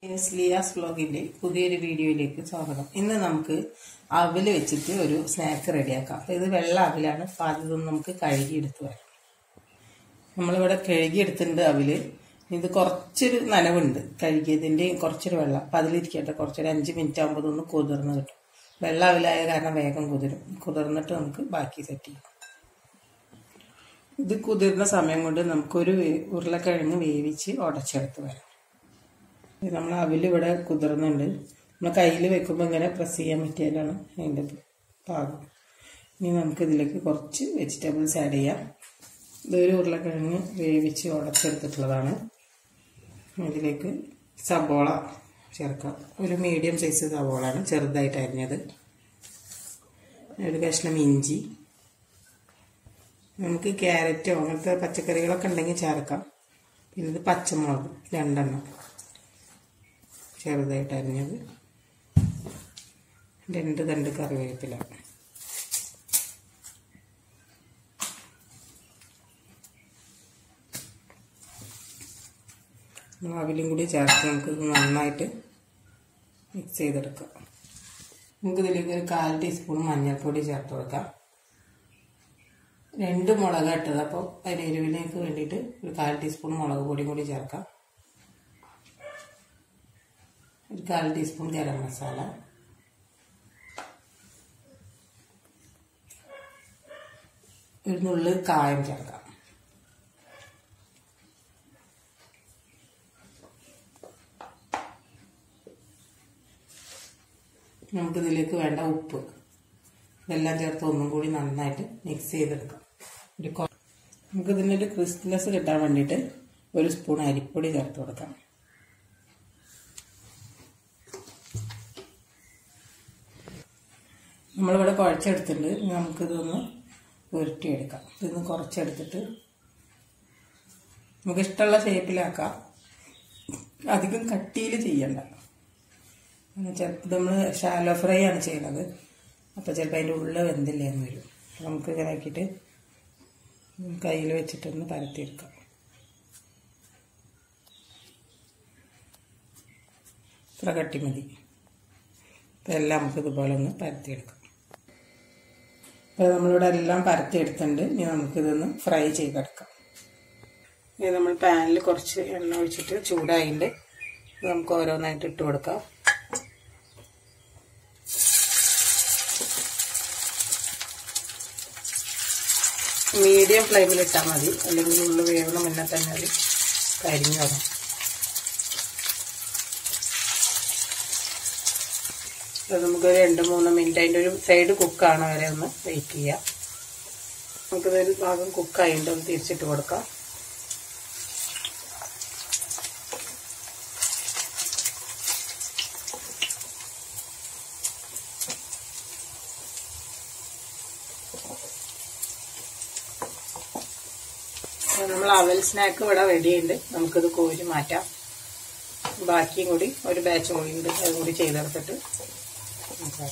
സ്ലിയാസ് വ്ലോഗിന്റെ പുതിയൊരു വീഡിയോയിലേക്ക് സ്വാഗതം ഇന്ന് നമുക്ക് അവില് വെച്ചിട്ട് ഒരു സ്നാക്ക് റെഡിയാക്കാം അപ്പൊ ഇത് വെള്ള അവിലാണ് അപ്പൊ ആദ്യം നമുക്ക് കഴുകി എടുത്ത് വരാം നമ്മളിവിടെ കഴുകി എടുത്തിട്ടുണ്ട് അവില് ഇത് കുറച്ചൊരു നനവുണ്ട് കഴുകിയതിൻ്റെയും കുറച്ചൊരു വെള്ളം അപ്പം അതിലിരിക്കട്ടെ കുറച്ചൊരു അഞ്ച് മിനിറ്റ് ആകുമ്പോൾ ഇതൊന്ന് കുതിർന്ന് കിട്ടും വെള്ള അവിലായ കാരണം വേഗം കുതിരും കുതിർന്നിട്ട് നമുക്ക് ബാക്കി സെറ്റ് ചെയ്യാം ഇത് കുതിർന്ന സമയം കൊണ്ട് നമുക്കൊരു വേ- ഉരുളക്കിഴങ്ങ് വേവിച്ച് ഉടച്ചെടുത്ത് വരാം ഇത് നമ്മൾ അവിൽ ഇവിടെ കുതിർന്നുണ്ട് നമ്മൾ കയ്യിൽ വെക്കുമ്പോൾ ഇങ്ങനെ പ്രസ് ചെയ്യാൻ പറ്റിയാലാണ് അതിൻ്റെ പാകം ഇനി നമുക്ക് ഇതിലേക്ക് കുറച്ച് വെജിറ്റബിൾസ് ആഡ് ചെയ്യാം ഇതൊരു ഉരുളക്കിഴങ്ങ് വേവിച്ച് ഉടച്ചെടുത്തിട്ടുള്ളതാണ് ഇതിലേക്ക് സബോള ചേർക്കാം ഒരു മീഡിയം സൈസ് സബോളാണ് ചെറുതായിട്ട് അരിഞ്ഞത് ഒരു കഷ്ണം ഇഞ്ചി നമുക്ക് ക്യാരറ്റോ അങ്ങനത്തെ പച്ചക്കറികളൊക്കെ ഉണ്ടെങ്കിൽ ചേർക്കാം പിന്നെ ഇത് പച്ചമുളക് രണ്ടെണ്ണം ചെറുതായിട്ട് അരിഞ്ഞത് രണ്ട് തണ്ട് കറിവേപ്പില അവിലും കൂടി ചേർത്ത് നമുക്ക് ഇത് നന്നായിട്ട് മിക്സ് ചെയ്തെടുക്കാം നമുക്ക് ഇതിലേക്ക് ഒരു കാൽ ടീസ്പൂൺ മഞ്ഞൾപ്പൊടി ചേർത്ത് കൊടുക്കാം രണ്ട് മുളക് ഇട്ടത് അപ്പോൾ അതിന് എരിവിലേക്ക് വേണ്ടിയിട്ട് ഒരു കാൽ ടീസ്പൂൺ മുളക് പൊടിയും കൂടി ചേർക്കാം ഒരു കാൽ ടീസ്പൂൺ ഗരം മസാല ഒരു നുള്ള് കായം ചേർക്കാം നമുക്കിതിലേക്ക് വേണ്ട ഉപ്പ് ഇതെല്ലാം ചേർത്ത് ഒന്നും കൂടി നന്നായിട്ട് മിക്സ് ചെയ്തെടുക്കാം ഒരു കൊ- നമുക്കിതിൻ്റെ ഒരു ക്രിസ്പിനെസ് കിട്ടാൻ വേണ്ടിയിട്ട് ഒരു സ്പൂൺ അരിപ്പൊടി ചേർത്ത് കൊടുക്കാം നമ്മളിവിടെ കുഴച്ചെടുത്തിട്ടുണ്ട് ഇനി നമുക്കിതൊന്ന് ഉരുട്ടിയെടുക്കാം ഇതൊന്ന് കുറച്ചെടുത്തിട്ട് നമുക്ക് ഇഷ്ടമുള്ള ഷേപ്പിലാക്കാം അധികം കട്ടിയിൽ ചെയ്യണ്ട ചിലപ്പോൾ നമ്മൾ ഷാലോ ഫ്രൈ ആണ് ചെയ്യുന്നത് അപ്പോൾ ചിലപ്പോൾ അതിൻ്റെ ഉള്ളിൽ വെന്തില്ലേന്ന് വരും അപ്പോൾ നമുക്ക് ഇങ്ങനെ ആക്കിയിട്ട് കയ്യിൽ വെച്ചിട്ടൊന്ന് പരത്തിയെടുക്കാം ഇത്ര കട്ടി മതി അപ്പോൾ എല്ലാം നമുക്ക് ഇതുപോലെ ഒന്ന് പരത്തിയെടുക്കാം അപ്പോൾ നമ്മളിവിടെ എല്ലാം പരത്തിയെടുത്തിട്ടുണ്ട് ഇനി നമുക്കിതൊന്ന് ഫ്രൈ ചെയ്തെടുക്കാം ഇനി നമ്മൾ പാനിൽ കുറച്ച് എണ്ണ ഒഴിച്ചിട്ട് ചൂടായിട്ടുണ്ട് ഇത് നമുക്ക് ഓരോന്നായിട്ട് ഇട്ട് കൊടുക്കാം മീഡിയം ഫ്ലെയിമിൽ ഇട്ടാൽ മതി അല്ലെങ്കിൽ ഉള്ളു വേവണ മുന്നേ തന്നെ അത് കരിഞ്ഞു തുടങ്ങും അത് നമുക്കൊരു രണ്ട് മൂന്ന് മിനിറ്റ് അതിൻ്റെ ഒരു സൈഡ് കുക്കാണ് വരെ ഒന്ന് വെയിറ്റ് ചെയ്യാം നമുക്കിതൊരു ഭാഗം കുക്കായിട്ട് ഒന്ന് തിരിച്ചിട്ട് കൊടുക്കാം നമ്മൾ അവൽ സ്നാക്ക് ഇവിടെ റെഡിയുണ്ട് നമുക്കിത് കോരി മാറ്റാം ബാക്കിയും കൂടി ഒരു ബാച്ചും കൂടി ഉണ്ട് അതും കൂടി ചെയ്തെടുത്തിട്ട് നോക്കാം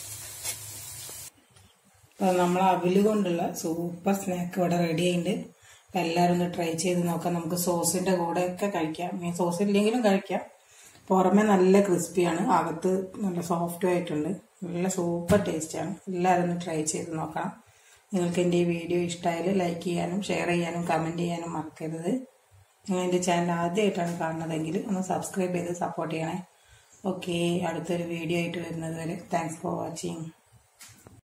അപ്പോൾ നമ്മൾ അവില് കൊണ്ടുള്ള സൂപ്പർ സ്നാക്ക് ഇവിടെ റെഡി ആയിട്ടുണ്ട് അപ്പം എല്ലാവരും ഒന്ന് ട്രൈ ചെയ്ത് നോക്കാം നമുക്ക് സോസിൻ്റെ കൂടെയൊക്കെ കഴിക്കാം ഇനി സോസ് ഇല്ലെങ്കിലും കഴിക്കാം പുറമെ നല്ല ക്രിസ്പിയാണ് അകത്ത് നല്ല സോഫ്റ്റും ആയിട്ടുണ്ട് നല്ല സൂപ്പർ ടേസ്റ്റാണ് എല്ലാവരും ഒന്ന് ട്രൈ ചെയ്ത് നോക്കാം നിങ്ങൾക്ക് എൻ്റെ ഈ വീഡിയോ ഇഷ്ടമായാൽ ലൈക്ക് ചെയ്യാനും ഷെയർ ചെയ്യാനും കമൻറ്റ് ചെയ്യാനും മറക്കരുത് നിങ്ങൾ എൻ്റെ ചാനൽ ആദ്യമായിട്ടാണ് കാണുന്നതെങ്കിൽ ഒന്ന് സബ്സ്ക്രൈബ് ചെയ്ത് സപ്പോർട്ട് ചെയ്യണേ ഓക്കെ അടുത്തൊരു വീഡിയോ ആയിട്ട് വരുന്നത് വരെ താങ്ക്സ് ഫോർ വാച്ചിങ്